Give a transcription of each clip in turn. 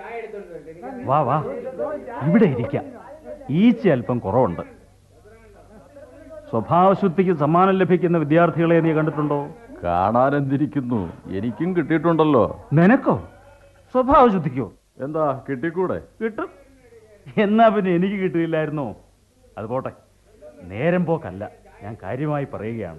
വാ വാ ഇവിടെ ഇരിക്കാം ഈച്ച അല്പം കുറവുണ്ട് സ്വഭാവശുദ്ധിക്ക് സമ്മാനം ലഭിക്കുന്ന വിദ്യാർത്ഥികളെ നീ കണ്ടിട്ടുണ്ടോ കാണാനെന്തിരിക്കുന്നു എനിക്കും കിട്ടിയിട്ടുണ്ടല്ലോ നിനക്കോ സ്വഭാവശുദ്ധിക്കോ എന്താ കിട്ടിക്കൂടെ കിട്ടും എന്നാ പിന്നെ എനിക്ക് കിട്ടിയില്ലായിരുന്നോ അത് പോട്ടെ നേരം പോക്കല്ല ഞാൻ കാര്യമായി പറയുകയാണ്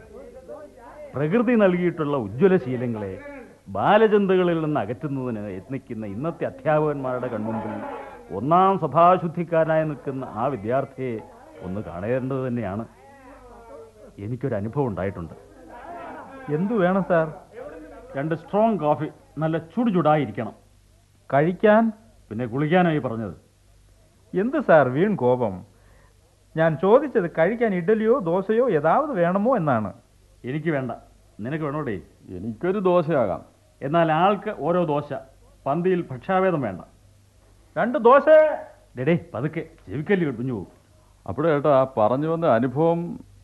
പ്രകൃതി നൽകിയിട്ടുള്ള ഉജ്ജ്വല ശീലങ്ങളെ ബാലചന്തകളിൽ നിന്ന് അകറ്റുന്നതിന് യത്നിക്കുന്ന ഇന്നത്തെ അധ്യാപകന്മാരുടെ കൺമുമ്പിൽ ഒന്നാം സ്വഭാവശുദ്ധിക്കാരനായി നിൽക്കുന്ന ആ വിദ്യാർത്ഥിയെ ഒന്ന് കാണേണ്ടത് തന്നെയാണ് എനിക്കൊരു അനുഭവം ഉണ്ടായിട്ടുണ്ട് എന്തു വേണം സാർ രണ്ട് സ്ട്രോങ് കോഫി നല്ല ചുടു ചുടായിരിക്കണം കഴിക്കാൻ പിന്നെ കുളിക്കാനായി പറഞ്ഞത് എന്ത് സാർ വീൺ കോപം ഞാൻ ചോദിച്ചത് കഴിക്കാൻ ഇഡലിയോ ദോശയോ ഏതാവത് വേണമോ എന്നാണ് എനിക്ക് വേണ്ട നിനക്ക് വേണോടേ എനിക്കൊരു ദോശയാകാം എന്നാൽ ആൾക്ക് ഓരോ ദോശ പന്തിയിൽ ഭക്ഷാഭേദം വേണ്ട രണ്ട് ദോശ ഡേടേ പതുക്കെ ചെവിക്കല്ലി കുഞ്ഞു പോകും അപ്പോൾ ഏട്ടാ പറഞ്ഞു വന്ന അനുഭവം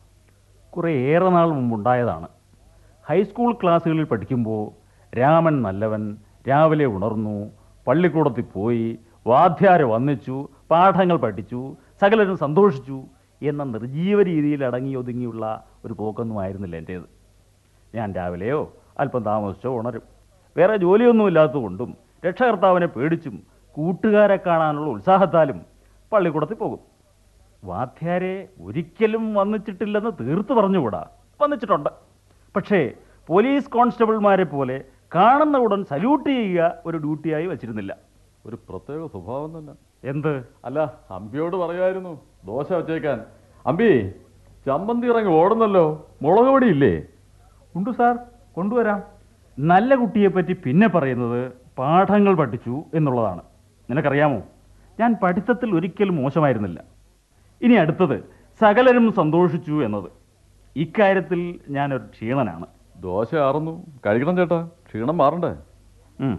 കുറേ ഏറെ നാൾ മുമ്പുണ്ടായതാണ് ഹൈസ്കൂൾ ക്ലാസ്സുകളിൽ പഠിക്കുമ്പോൾ രാമൻ നല്ലവൻ രാവിലെ ഉണർന്നു പള്ളിക്കൂടത്തിൽ പോയി വാദ്യാരെ വന്നിച്ചു പാഠങ്ങൾ പഠിച്ചു സകലരും സന്തോഷിച്ചു എന്ന നിർജീവ രീതിയിൽ അടങ്ങി ഒതുങ്ങിയുള്ള ഒരു പോക്കൊന്നും ആയിരുന്നില്ല എൻ്റേത് ഞാൻ രാവിലെയോ അല്പം താമസിച്ചോ ഉണരും വേറെ ജോലിയൊന്നും ഇല്ലാത്തതുകൊണ്ടും രക്ഷകർത്താവിനെ പേടിച്ചും കൂട്ടുകാരെ കാണാനുള്ള ഉത്സാഹത്താലും പള്ളിക്കൂടത്തിൽ പോകും വാദ്യാരെ ഒരിക്കലും വന്നിച്ചിട്ടില്ലെന്ന് തീർത്ത് പറഞ്ഞുകൂടാ വന്നിച്ചിട്ടുണ്ട് പക്ഷേ പോലീസ് കോൺസ്റ്റബിൾമാരെ പോലെ കാണുന്ന ഉടൻ സല്യൂട്ട് ചെയ്യുക ഒരു ഡ്യൂട്ടിയായി വച്ചിരുന്നില്ല ഒരു പ്രത്യേക സ്വഭാവം തന്നെ എന്ത് അല്ല അമ്പിയോട് പറയായിരുന്നു ദോശ വച്ചേക്കാൻ അമ്പി ചമ്മന്തി ഇറങ്ങി ഓടുന്നല്ലോ മുളക് പൊടി ഇല്ലേ ഉണ്ട് സാർ കൊണ്ടുവരാം നല്ല കുട്ടിയെപ്പറ്റി പിന്നെ പറയുന്നത് പാഠങ്ങൾ പഠിച്ചു എന്നുള്ളതാണ് നിനക്കറിയാമോ ഞാൻ പഠിത്തത്തിൽ ഒരിക്കലും മോശമായിരുന്നില്ല ഇനി അടുത്തത് സകലരും സന്തോഷിച്ചു എന്നത് ഇക്കാര്യത്തിൽ ഞാനൊരു ക്ഷീണനാണ് ദോശ ആറുന്നു കഴിക്കണം ചേട്ടാ ക്ഷീണം മാറണ്ടേ ഉം.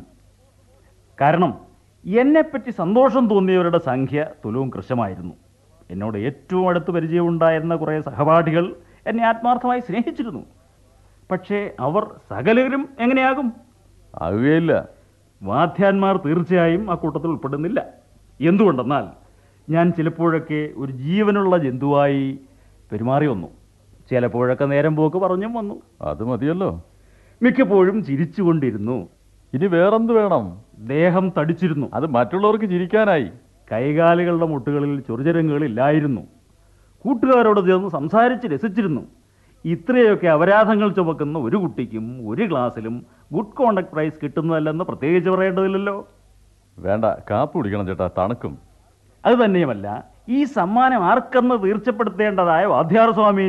കാരണം എന്നെപ്പറ്റി സന്തോഷം തോന്നിയവരുടെ സംഖ്യ തുലവും കൃശമായിരുന്നു എന്നോട് ഏറ്റവും അടുത്ത് പരിചയമുണ്ടായിരുന്ന കുറേ സഹപാഠികൾ എന്നെ ആത്മാർത്ഥമായി സ്നേഹിച്ചിരുന്നു പക്ഷേ അവർ സകലരും എങ്ങനെയാകും ആകുകയില്ല വാദ്യാന്മാർ തീർച്ചയായും ആ കൂട്ടത്തിൽ ഉൾപ്പെടുന്നില്ല എന്തുകൊണ്ടെന്നാൽ ഞാൻ ചിലപ്പോഴൊക്കെ ഒരു ജീവനുള്ള ജന്തുവായി പെരുമാറി വന്നു ചിലപ്പോഴൊക്കെ നേരം പോക്ക് പറഞ്ഞും വന്നു അത് മതിയല്ലോ മിക്കപ്പോഴും ചിരിച്ചുകൊണ്ടിരുന്നു ഇനി വേറെന്ത് വേണം ദേഹം തടിച്ചിരുന്നു അത് മറ്റുള്ളവർക്ക് ചിരിക്കാനായി കൈകാലുകളുടെ മുട്ടുകളിൽ ചൊറിചരങ്ങുകളില്ലായിരുന്നു കൂട്ടുകാരോട് ചേർന്ന് സംസാരിച്ച് രസിച്ചിരുന്നു ഇത്രയൊക്കെ അപരാധങ്ങൾ ചുമക്കുന്ന ഒരു കുട്ടിക്കും ഒരു ക്ലാസ്സിലും ഗുഡ് കോണ്ടക്ട് പ്രൈസ് കിട്ടുന്നതല്ലെന്ന് പ്രത്യേകിച്ച് പറയേണ്ടതില്ലല്ലോ വേണ്ട കാപ്പ് കുടിക്കണം ചേട്ടാ തണുക്കും അത് തന്നെയുമല്ല ഈ സമ്മാനം ആർക്കെന്ന് തീർച്ചപ്പെടുത്തേണ്ടതായ വാദ്യാർ സ്വാമി